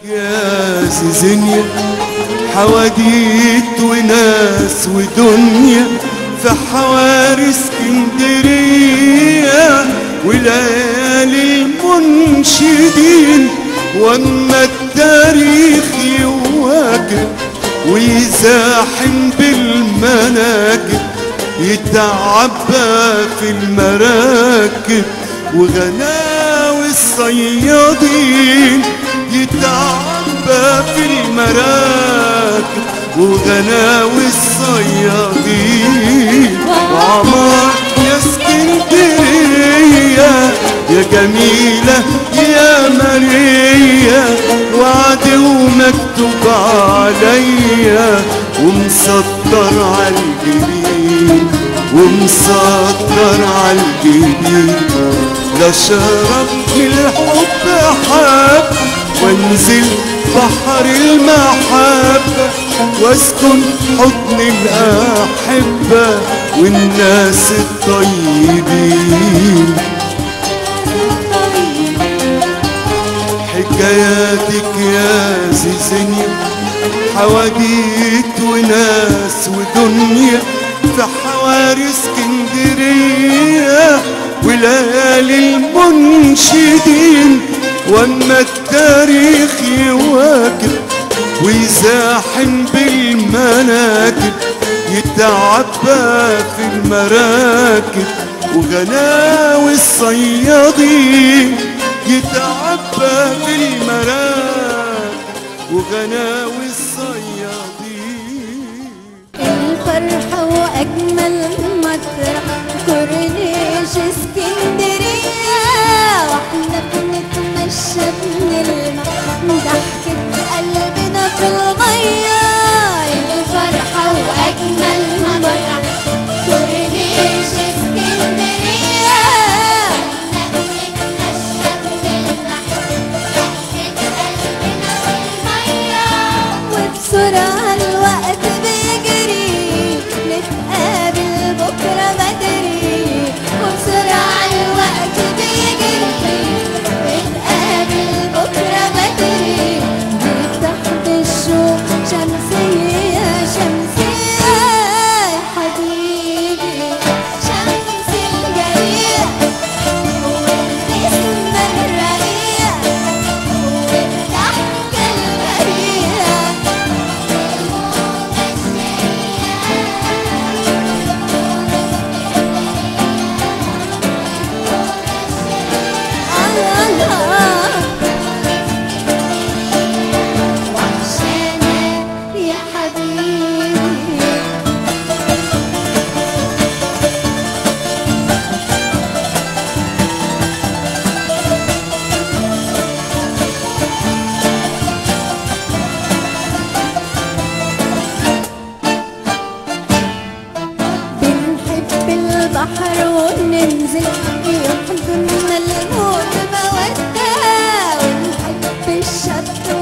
يا زيزينيا حواديت وناس ودنيا في حواري اسكندرية وليالي المنشدين واما التاريخ يواكب ويزاحم بالمناكب يتعبى في المراكب وغناوي الصيادين يتعبى في المراكب وغناوي الصيادين وعمار يا اسكندرية يا جميلة يا ماريا وعد ومكتوب عليا ومسطر عالجبين ومسطر عالجبين لا شربت الحب حب وانزل بحر المحبة واسكن حضن الأحبة والناس الطيبين حكاياتك يا زيزينيا حواديت وناس ودنيا في حواري اسكندرية وليالي المنشدين واما التاريخ يواكب ويزاحم بالمناكب يتعبى في المراكب وغناوي الصيادين يتعبى في المراكب وغناوي الصيادين الفرحة وأجمل مطرح كورنيش اسكندرية واحنا بنتمشى بنلمع ضحكة قلبنا في المية الفرحة وأجمل مطرح كورنيش اسكندرية واحنا بنتمشى بنلمع ضحكة قلبنا في المية وبسرعة الوقت بيجري نتقابل بكرة بدري وبسرعة الوقت بيجري نتقابل بكرة بدري تحت الشوق شمسية شمسية يا حبيبي شمس الجريء والنسمة الرقيق والضحكة البريئة وحشانا يا حبيبي بنحب البحر وننزل يحضننا الموت مودة ونحب الشط